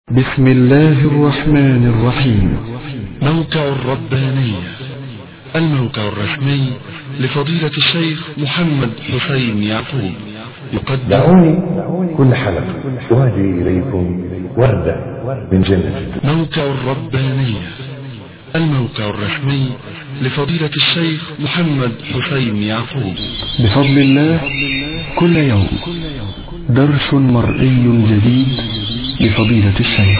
بسم الله الرحمن الرحيم موقع الربانية الموقع الرسمي لفضيلة الشيخ محمد حسين يعقوب يقدم دعوني كل حلقة أهدي إليكم وردة من جنة موقع الربانية الموقع الرسمي لفضيلة الشيخ محمد حسين يعقوب بفضل الله كل يوم درس مرئي جديد لفضيلة الشيخ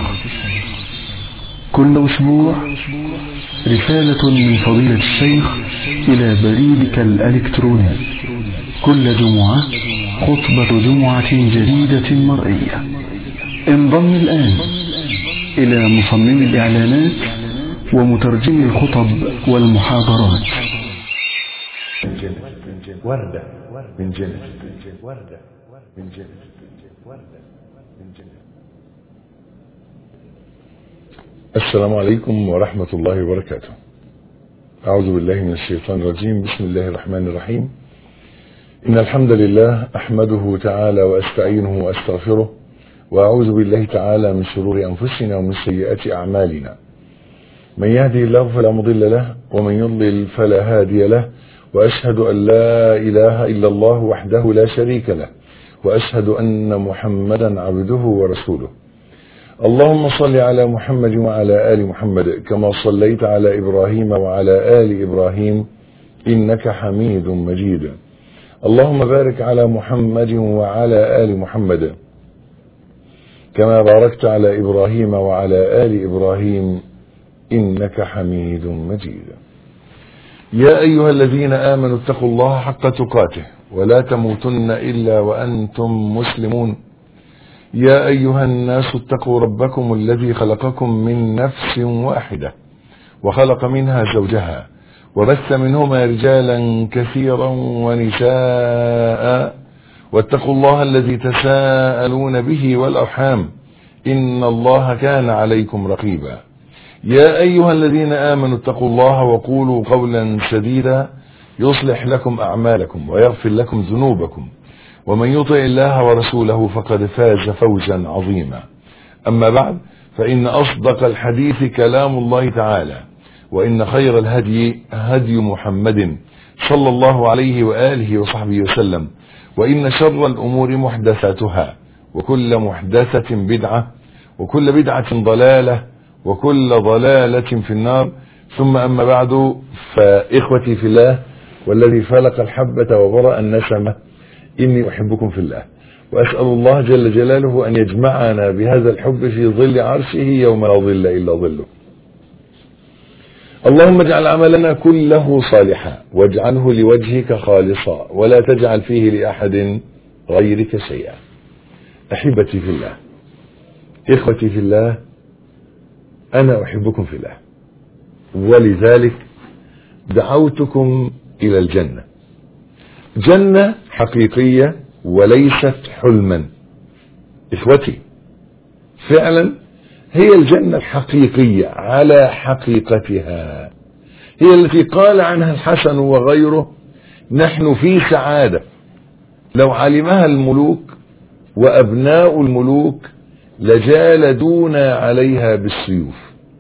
كل أسبوع رسالة من فضيلة الشيخ إلى بريدك الإلكتروني كل جمعة خطبة جمعة جديدة مرئية انضم الآن إلى مصمم الإعلانات ومترجم الخطب والمحاضرات من جنة وردة من جنة وردة من جنة وردة من جنة السلام عليكم ورحمة الله وبركاته أعوذ بالله من الشيطان الرجيم بسم الله الرحمن الرحيم إن الحمد لله أحمده تعالى وأستعينه وأستغفره وأعوذ بالله تعالى من شرور أنفسنا ومن سيئات أعمالنا من يهده الله فلا مضل له ومن يضلل فلا هادي له وأشهد أن لا إله إلا الله وحده لا شريك له وأشهد أن محمدا عبده ورسوله اللهم صل على محمد وعلى آل محمد كما صليت على إبراهيم وعلى آل إبراهيم إنك حميد مجيد اللهم بارك على محمد وعلى آل محمد كما باركت على إبراهيم وعلى آل إبراهيم إنك حميد مجيد يا أيها الذين آمنوا اتقوا الله حق تقاته ولا تموتن إلا وأنتم مسلمون يا أيها الناس اتقوا ربكم الذي خلقكم من نفس واحدة وخلق منها زوجها وبث منهما رجالا كثيرا ونساء واتقوا الله الذي تساءلون به والأرحام إن الله كان عليكم رقيبا يا أيها الذين آمنوا اتقوا الله وقولوا قولا سديدا يصلح لكم أعمالكم ويغفر لكم ذنوبكم ومن يطع الله ورسوله فقد فاز فوزا عظيما أما بعد فإن أصدق الحديث كلام الله تعالى وإن خير الهدي هدي محمد صلى الله عليه وآله وصحبه وسلم وإن شر الأمور محدثاتها وكل محدثة بدعة وكل بدعة ضلالة وكل ضلالة في النار ثم أما بعد فإخوتي في الله والذي فلق الحبة وبرأ النسمة إني أحبكم في الله وأسأل الله جل جلاله أن يجمعنا بهذا الحب في ظل عرشه يوم لا ظل إلا ظله اللهم اجعل عملنا كله صالحا واجعله لوجهك خالصا ولا تجعل فيه لأحد غيرك شيئا أحبتي في الله إخوتي في الله أنا أحبكم في الله ولذلك دعوتكم إلى الجنة جنة حقيقية وليست حلما إخوتي فعلا هي الجنة الحقيقية على حقيقتها هي التي قال عنها الحسن وغيره نحن في سعادة لو علمها الملوك وأبناء الملوك لجالدونا عليها بالسيوف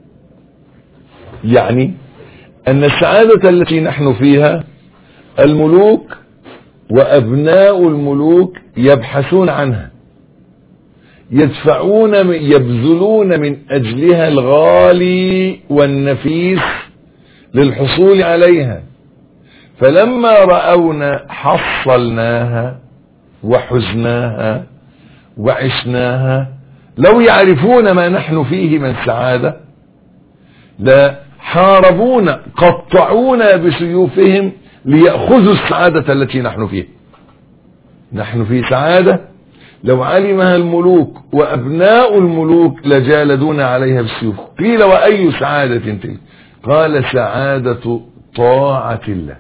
يعني أن السعادة التي نحن فيها الملوك وأبناء الملوك يبحثون عنها يدفعون يبذلون من أجلها الغالي والنفيس للحصول عليها فلما رأونا حصلناها وحزناها وعشناها لو يعرفون ما نحن فيه من سعادة لا حاربونا قطعونا بسيوفهم ليأخذوا السعادة التي نحن فيها نحن في سعادة لو علمها الملوك وأبناء الملوك لجالدونا عليها بالسيوف قيل وأي سعادة تلك قال سعادة طاعة الله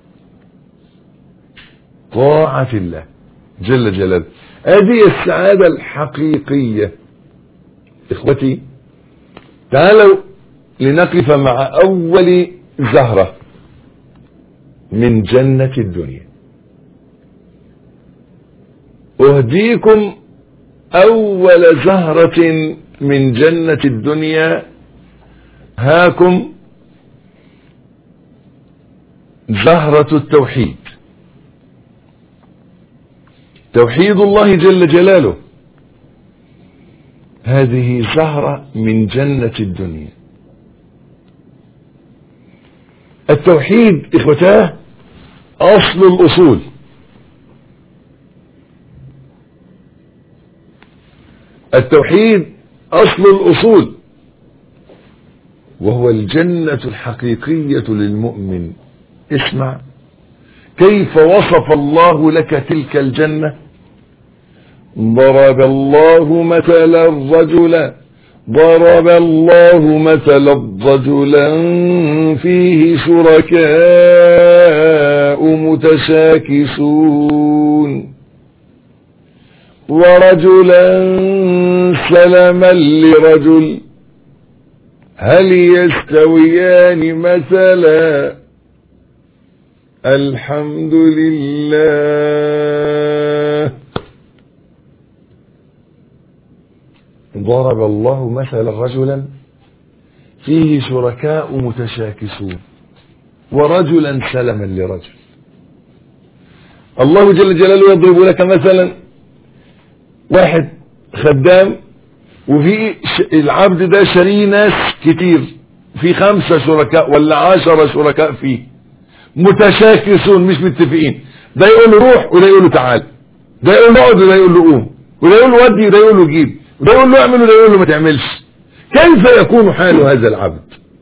طاعة الله جل جلاله هذه السعادة الحقيقية إخوتي تعالوا لنقف مع أول زهرة من جنة الدنيا أهديكم أول زهرة من جنة الدنيا هاكم زهرة التوحيد توحيد الله جل جلاله هذه زهرة من جنة الدنيا التوحيد إخوتاه أصل الأصول التوحيد أصل الأصول وهو الجنة الحقيقية للمؤمن اسمع كيف وصف الله لك تلك الجنة ضرب الله مثلا رجلا ضرب الله مثلا رجلا فيه شركاء متشاكسون ورجلا سلما لرجل هل يستويان مثلا الحمد لله ضرب الله مثلا رجلا فيه شركاء متشاكسون ورجلا سلما لرجل الله جل جلاله يضرب لك مثلا واحد خدام وفي العبد ده شاريه ناس كتير في خمسة شركاء ولا عشرة شركاء فيه متشاكسون مش متفقين ده يقول له روح وده يقول له تعال ده يقول له اقعد وده يقول له قوم وده يقول له ودي وده يقول له جيب وده يقول له اعمل وده يقول له ما تعملش كيف يكون حال هذا العبد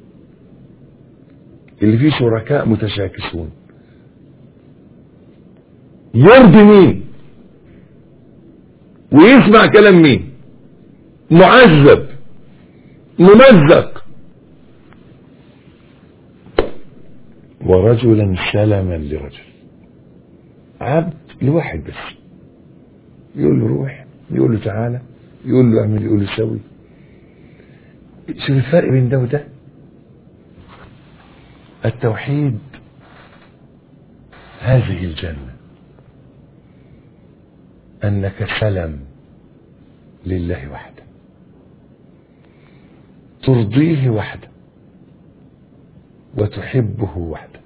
اللي فيه شركاء متشاكسون يرضي مين ويسمع كلام مين معذب ممزق ورجلا سلما لرجل عبد لواحد بس يقول له روح يقول له تعالى يقول له اعمل يقول له سوي شوف الفرق بين ده وده التوحيد هذه الجنة أنك سلم لله وحده ترضيه وحده وتحبه وحده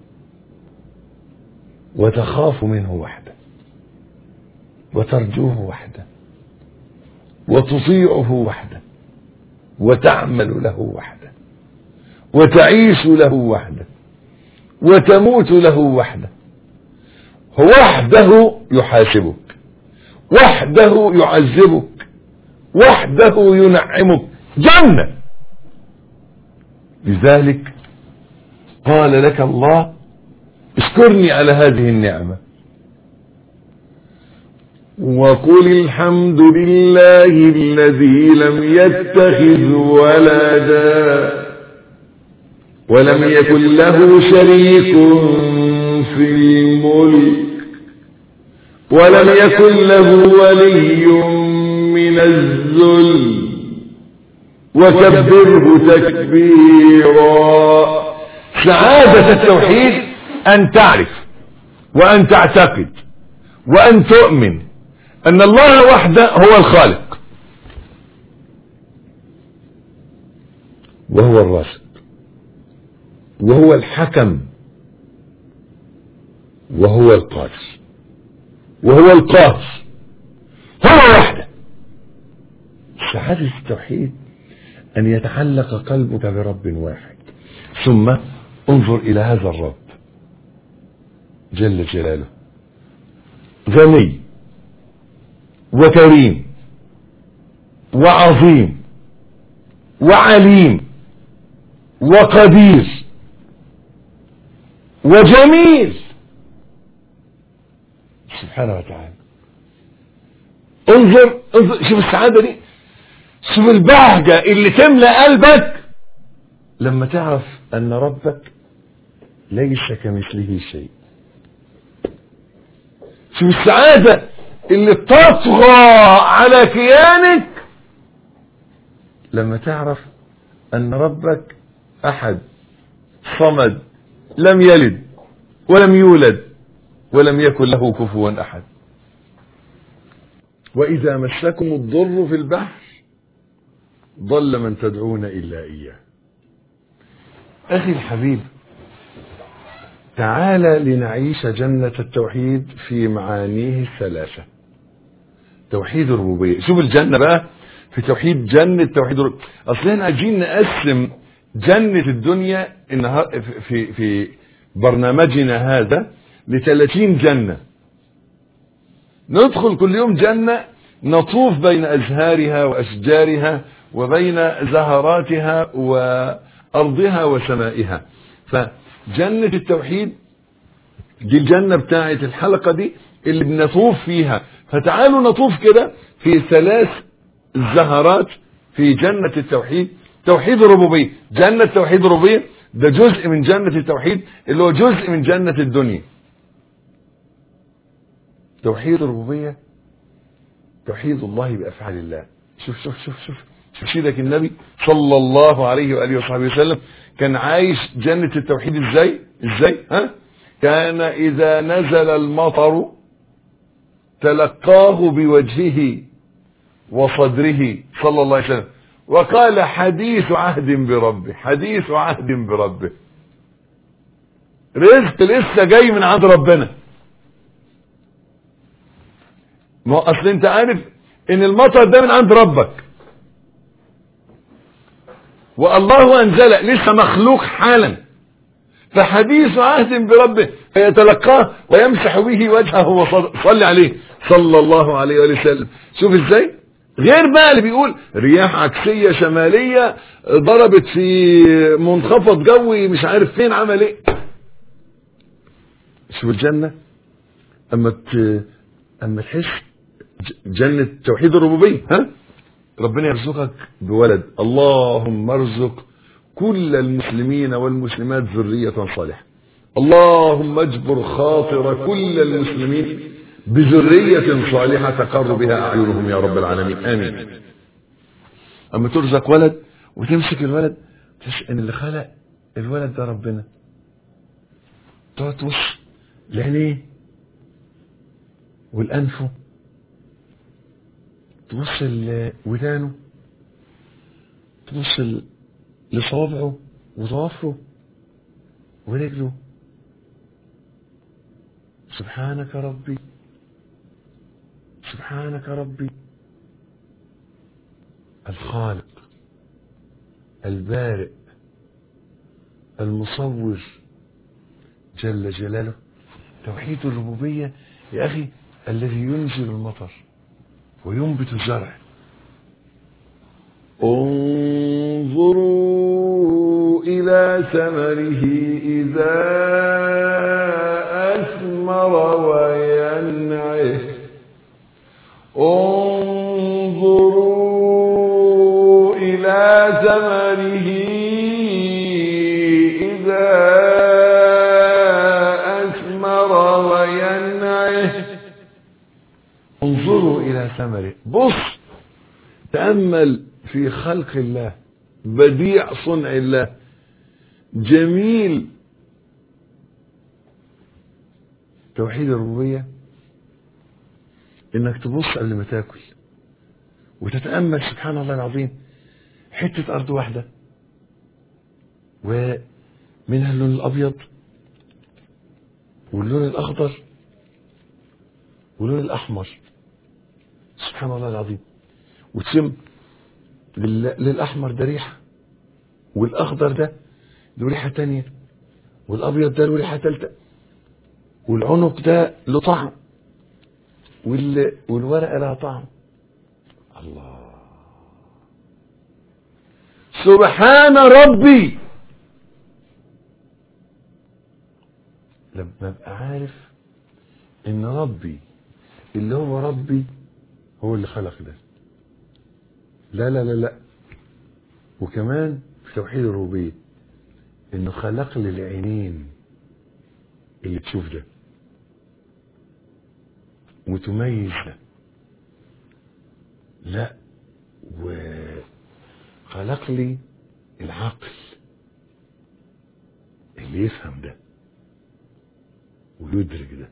وتخاف منه وحده وترجوه وحده وتطيعه وحده وتعمل له وحده وتعيش له وحده وتموت له وحده وحده يحاسبك وحده يعذبك وحده ينعمك جنة لذلك قال لك الله اشكرني على هذه النعمة وقل الحمد لله الذي لم يتخذ ولدا ولم يكن له شريك في الملك ولم يكن له ولي من الذل وكبره تكبيرا سعادة التوحيد أن تعرف وأن تعتقد وأن تؤمن أن الله وحده هو الخالق وهو الراشد وهو الحكم وهو القادر وهو القاهر هو وحده سعادة التوحيد أن يتعلق قلبك برب واحد ثم انظر إلى هذا الرب جل جلاله غني وكريم وعظيم وعليم وقدير وجميل سبحانه وتعالى انظر انظر شوف السعادة دي شوف البهجة اللي تملأ قلبك لما تعرف ان ربك ليس كمثله شيء شوف السعادة اللي تطغى على كيانك لما تعرف ان ربك احد صمد لم يلد ولم يولد ولم يكن له كفوا احد واذا مسكم الضر في البحر ضل من تدعون إلا إياه أخي الحبيب تعال لنعيش جنة التوحيد في معانيه الثلاثة توحيد الربوبية شوف الجنة بقى في توحيد جنة توحيد الربوبية أصل احنا عايزين نقسم جنة الدنيا النهار في في برنامجنا هذا ل 30 جنة ندخل كل يوم جنة نطوف بين أزهارها وأشجارها وبين زهراتها وأرضها وسمائها فجنة التوحيد دي الجنة بتاعة الحلقة دي اللي بنطوف فيها فتعالوا نطوف كده في ثلاث زهرات في جنة التوحيد توحيد الربوبية جنة توحيد الربوبية ده جزء من جنة التوحيد اللي هو جزء من جنة الدنيا توحيد الربوبية توحيد الله بأفعال الله شوف شوف شوف شوف شوف سيدك النبي صلى الله عليه وآله وصحبه وسلم كان عايش جنة التوحيد ازاي ازاي ها كان إذا نزل المطر تلقاه بوجهه وصدره صلى الله عليه وسلم وقال حديث عهد بربه حديث عهد بربه رزق لسه جاي من عند ربنا ما هو اصل انت عارف ان المطر ده من عند ربك والله انزل لسه مخلوق حالا فحديث عهد بربه فيتلقاه ويمسح به وجهه وصلي عليه صلى الله عليه وآله وسلم شوف ازاي غير بقى اللي بيقول رياح عكسية شمالية ضربت في منخفض جوي مش عارف فين عمل ايه شوف الجنة اما ت... اما تحس جنة توحيد الربوبية ها ربنا يرزقك بولد اللهم ارزق كل المسلمين والمسلمات ذرية صالحة اللهم اجبر خاطر كل المسلمين بذرية صالحة تقر بها أعينهم يا رب العالمين آمين أما ترزق ولد وتمسك الولد تحس إن اللي خلق الولد ده ربنا تقعد تبص لعينيه والأنفه تبص لودانه تبص لصوابعه وضوافره ورجله سبحانك ربي سبحانك ربي الخالق البارئ المصور جل جلاله توحيد الربوبية يا أخي الذي ينزل المطر وينبت الزرع انظروا إلى ثمره إذا أثمر وينعه انظروا إلى ثمره إذا أثمر وينعه انظروا إلى ثمره بص تأمل في خلق الله بديع صنع الله جميل توحيد الربوبية انك تبص قبل ما تاكل وتتأمل سبحان الله العظيم حتة أرض واحدة ومنها اللون الأبيض واللون الأخضر واللون الأحمر سبحان الله العظيم وتشم للأحمر ده ريحة والأخضر ده له ريحة تانية والأبيض ده له ريحة تالتة والعنق ده له طعم وال... والورقة لها طعم الله سبحان ربي لما ابقى عارف ان ربي اللي هو ربي هو اللي خلق ده لا لا لا لا وكمان في توحيد الربوبية انه خلق لي العينين اللي تشوف ده وتميز ده لا وخلق لي العقل اللي يفهم ده ويدرك ده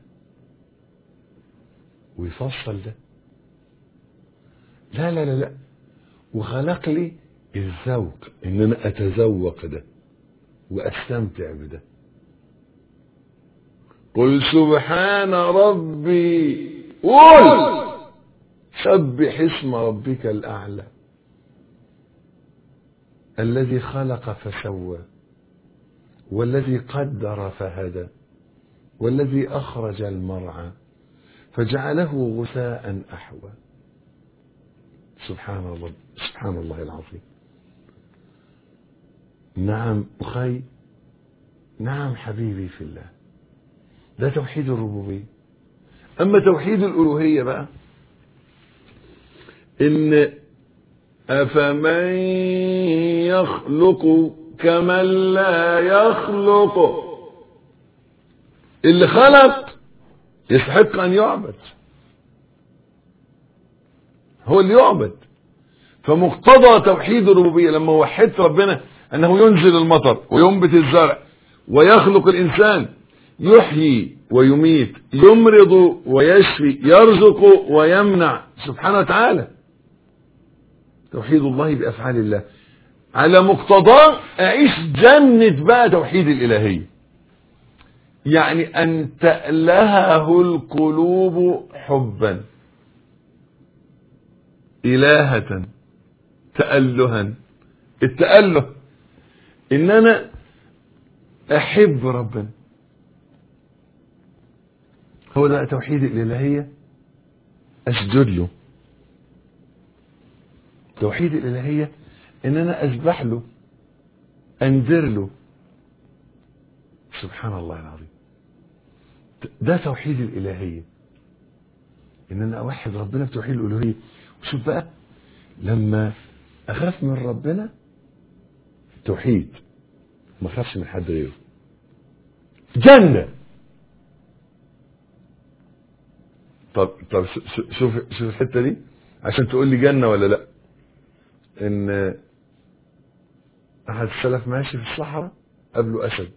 ويفصل ده لا لا لا لا وخلق لي الذوق ان انا اتذوق ده واستمتع بده قل سبحان ربي قل سبح اسم ربك الاعلى الذي خلق فسوى والذي قدر فهدى والذي اخرج المرعى فجعله غثاء احوى سبحان الله سبحان الله العظيم نعم أخي نعم حبيبي في الله ده توحيد الربوبية أما توحيد الألوهية بقى إن أفمن يخلق كمن لا يخلق اللي خلق يستحق أن يعبد هو اللي يعبد فمقتضى توحيد الربوبية لما وحدت ربنا أنه ينزل المطر وينبت الزرع ويخلق الإنسان يحيي ويميت يمرض ويشفي يرزق ويمنع سبحانه وتعالى توحيد الله بأفعال الله على مقتضاه أعيش جنة بقى توحيد الإلهية يعني أن تألهه القلوب حبا إلهة تألها التأله إن أنا أحب ربنا هو ده توحيد الإلهية أسجد له توحيد الإلهية إن أنا أذبح له أنذر له سبحان الله العظيم ده توحيد الإلهية إن أنا أوحد ربنا بتوحيد الألوهية وشوف بقى لما أخاف من ربنا توحيد ما أخافش من حد غيره جنة طب طب شوف شوف الحته دي عشان تقول لي جنه ولا لا ان احد السلف ماشي في الصحراء قبله اسد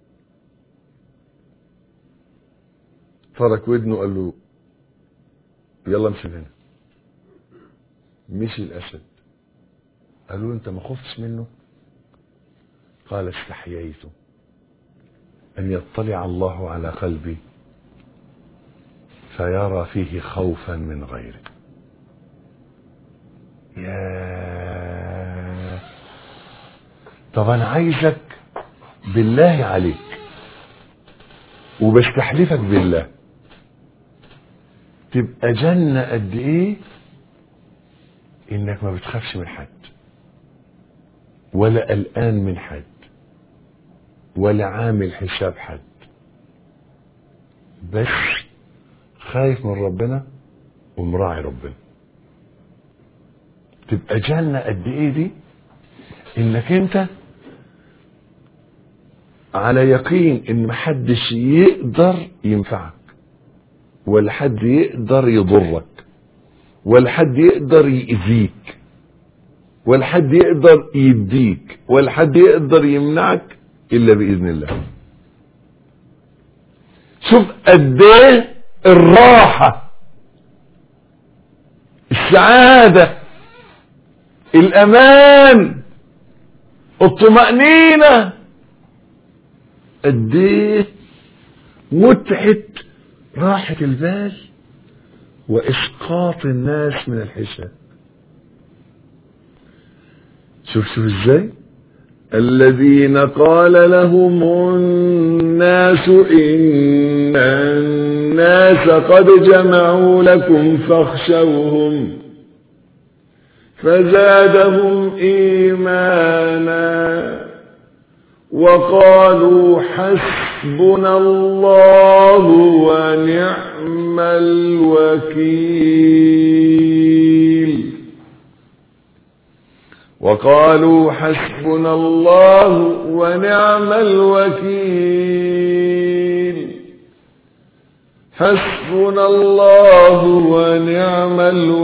ترك ودنه قال له يلا امشي من هنا مشي الاسد قالوا له انت ما خفتش منه قال استحييت ان يطلع الله على قلبي فيرى فيه خوفا من غيره يا طب انا عايزك بالله عليك وبستحلفك بالله تبقى جنة قد ايه انك ما بتخافش من حد ولا قلقان من حد ولا عامل حساب حد بس خايف من ربنا ومراعي ربنا تبقى جنة قد ايه دي انك انت على يقين ان محدش يقدر ينفعك ولا حد يقدر يضرك ولا حد يقدر يأذيك ولا حد يقدر يديك ولا حد يقدر يمنعك الا باذن الله شوف قد ايه الراحة السعادة الأمان الطمأنينة قد ايه متعة راحة البال وإسقاط الناس من الحساب شوف شوف ازاي الذين قال لهم الناس إن الناس قد جمعوا لكم فاخشوهم فزادهم إيمانا وقالوا حسبنا الله ونعم الوكيل وقالوا حسبنا الله ونعم الوكيل حسبنا الله ونعم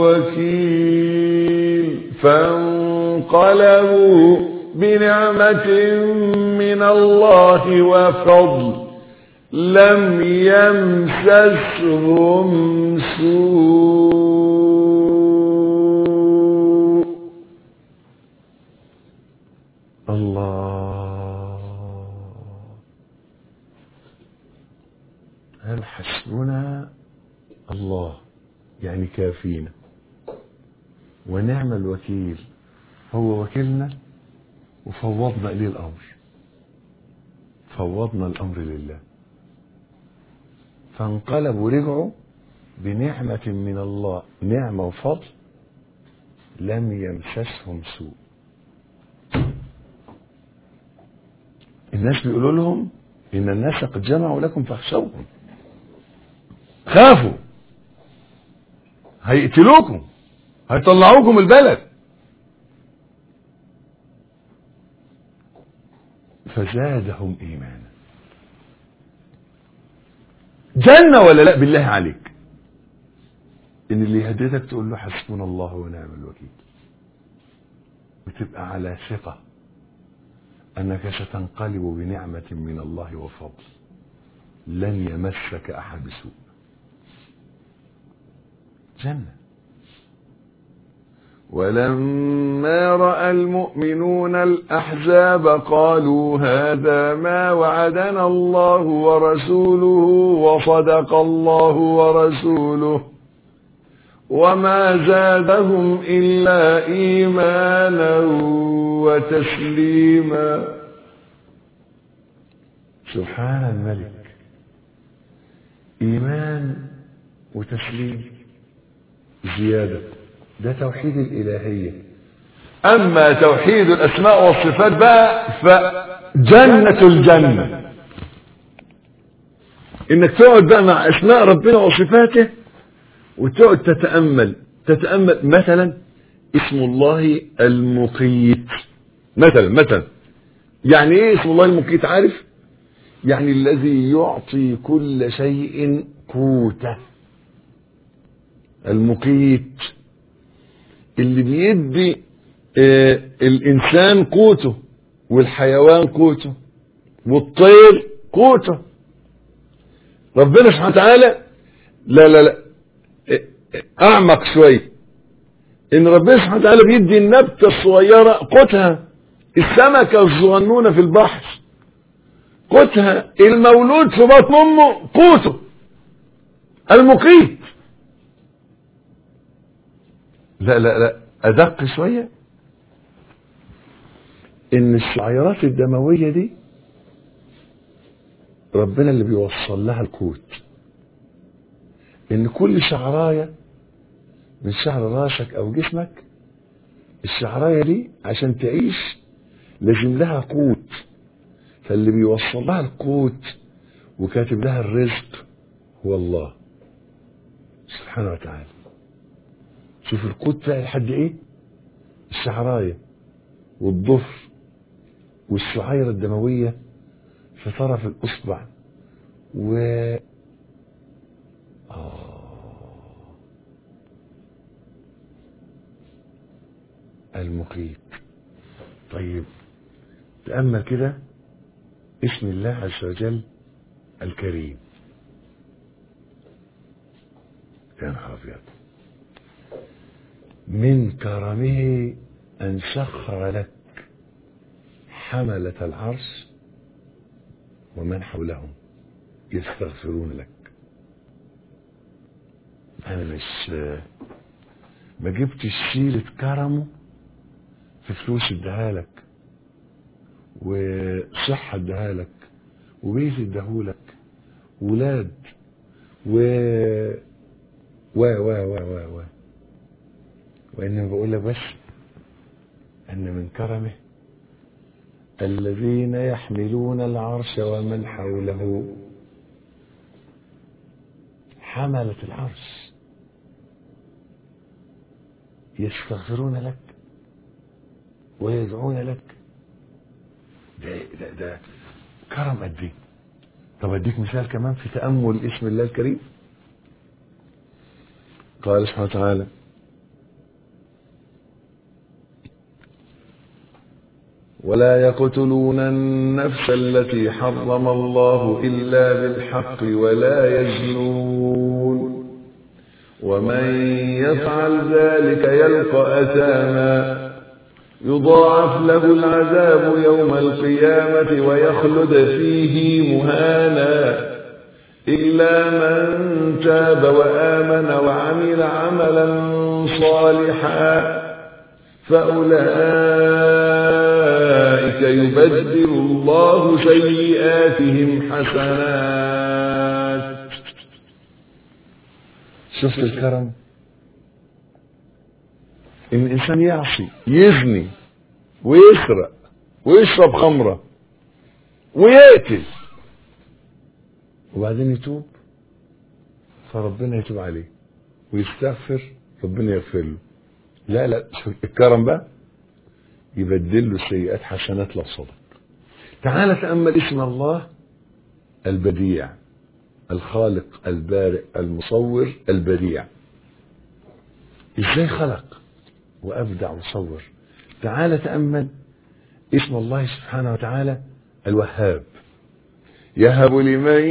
الوكيل فانقلبوا بنعمة من الله وفضل لم يمسسهم سوء الله هل حسبنا الله يعني كافينا ونعم الوكيل هو وكيلنا وفوضنا إليه الأمر فوضنا الأمر لله فانقلبوا ورجعوا بنعمة من الله نعمة وفضل لم يمسسهم سوء الناس بيقولوا لهم إن الناس قد جمعوا لكم فاخشوهم خافوا هيقتلوكم هيطلعوكم البلد فزادهم ايمانا جنة ولا لا بالله عليك ان اللي يهددك تقول له حسبنا الله ونعم الوكيل وتبقى على ثقة انك ستنقلب بنعمة من الله وفضل لن يمسك احد سوء جنة ولما رأى المؤمنون الأحزاب قالوا هذا ما وعدنا الله ورسوله وصدق الله ورسوله وما زادهم إلا إيمانا وتسليما سبحان الملك إيمان وتسليم زيادة ده توحيد الإلهية أما توحيد الأسماء والصفات بقى فجنة الجنة إنك تقعد بقى مع أسماء ربنا وصفاته وتقعد تتأمل تتأمل مثلا اسم الله المقيت مثلا مثلا يعني ايه اسم الله المقيت عارف يعني الذي يعطي كل شيء قوته المقيت اللي بيدي آه الانسان قوته والحيوان قوته والطير قوته ربنا سبحانه وتعالى لا لا لا اعمق شويه ان ربنا سبحانه وتعالى بيدي النبته الصغيره قوتها السمكه الصغنونه في البحر قوتها المولود في بطن امه قوته المقيت لا لا لا ادق شويه ان الشعيرات الدمويه دي ربنا اللي بيوصل لها القوت ان كل شعرايه من شعر راسك او جسمك الشعرايه دي عشان تعيش لازم لها قوت فاللي بيوصل لها القوت وكاتب لها الرزق هو الله سبحانه وتعالى شوف القوت بقى لحد ايه الشعرايه والضفر والشعيرة الدموية في طرف الأصبع و آه. المقيت طيب تأمل كده اسم الله عز وجل الكريم يا نهار أبيض من كرمه أن سخر لك حملة العرش ومن حولهم يستغفرون لك أنا مش ما جبتش سيرة كرمه في فلوس اداها لك وصحة اداها لك وبيت اداهولك ولاد و و و و و و وإنما بقول لك بس أن من كرمه الذين يحملون العرش ومن حوله حملة العرش يستغفرون لك ويدعون لك ده ده ده كرم قد ايه طب اديك مثال كمان في تامل اسم الله الكريم قال سبحانه وتعالى ولا يقتلون النفس التي حرم الله إلا بالحق ولا يزنون ومن يفعل ذلك يلقى أثاما يضاعف له العذاب يوم القيامة ويخلد فيه مهانا إلا من تاب وآمن وعمل عملا صالحا فأولئك يبدل الله سيئاتهم حسنات شفت الكرم ان الانسان يعصي يزني ويسرق ويشرب خمره ويقتل وبعدين يتوب فربنا يتوب عليه ويستغفر ربنا يغفر له لا لا شوف الكرم بقى يبدل له السيئات حسنات لو صدق تعال تأمل اسم الله البديع الخالق البارئ المصور البديع ازاي خلق وابدع وصور تعال تأمل اسم الله سبحانه وتعالى الوهاب يهب لمن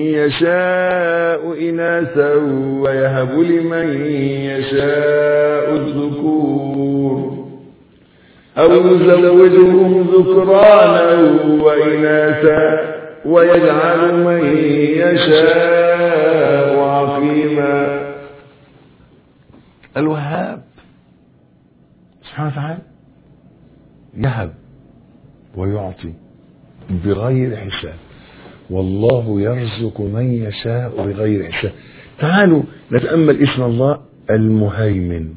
يشاء إناثا ويهب لمن يشاء الذكور أو يزوجهم ذكرانا وإناثا ويجعل من يشاء عقيما الوهاب سبحانه وتعالى يهب ويعطي بغير حساب والله يرزق من يشاء بغير حساب تعالوا نتأمل اسم الله المهيمن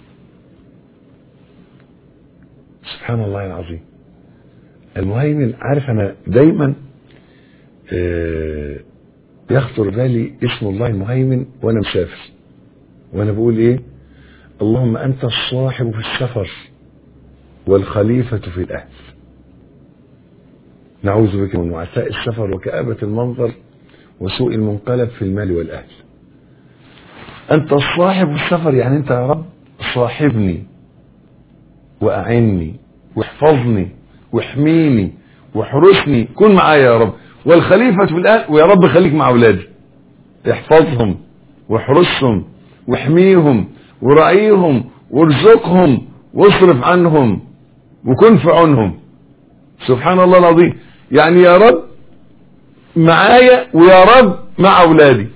سبحان الله العظيم المهيمن عارف انا دايما آه، يخطر بالي اسم الله المهيمن وانا مسافر وانا بقول ايه اللهم انت الصاحب في السفر والخليفة في الاهل نعوذ بك من وعثاء السفر وكآبة المنظر وسوء المنقلب في المال والأهل أنت الصاحب السفر يعني أنت يا رب صاحبني وأعني واحفظني واحميني واحرسني كن معايا يا رب والخليفة في الأهل ويا رب خليك مع أولادي احفظهم واحرسهم واحميهم ورعيهم وارزقهم واصرف عنهم وكن في عونهم سبحان الله العظيم يعني يا رب معايا ويا رب مع اولادي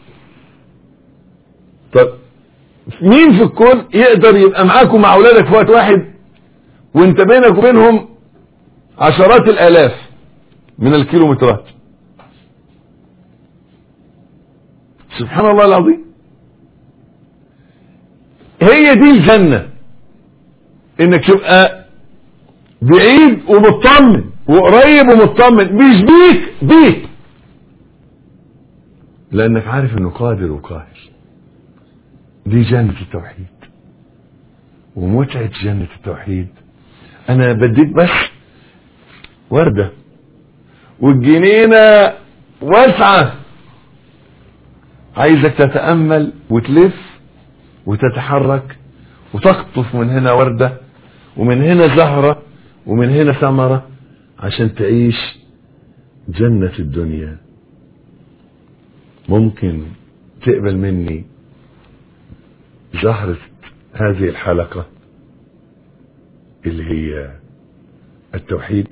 طب مين في الكون يقدر يبقى معاك ومع اولادك في وقت واحد وانت بينك وبينهم عشرات الالاف من الكيلومترات سبحان الله العظيم هي دي الجنة انك تبقى بعيد ومطمن وقريب ومطمن مش بيك بيك لانك عارف انه قادر وقاهر دي جنة التوحيد ومتعة جنة التوحيد انا بديك بس وردة والجنينة واسعة عايزك تتأمل وتلف وتتحرك وتقطف من هنا وردة ومن هنا زهرة ومن هنا ثمرة عشان تعيش جنة الدنيا ممكن تقبل مني زهرة هذه الحلقة اللي هي التوحيد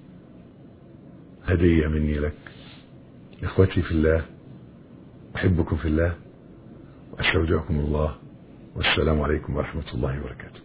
هدية مني لك اخوتي في الله احبكم في الله واستودعكم الله والسلام عليكم ورحمة الله وبركاته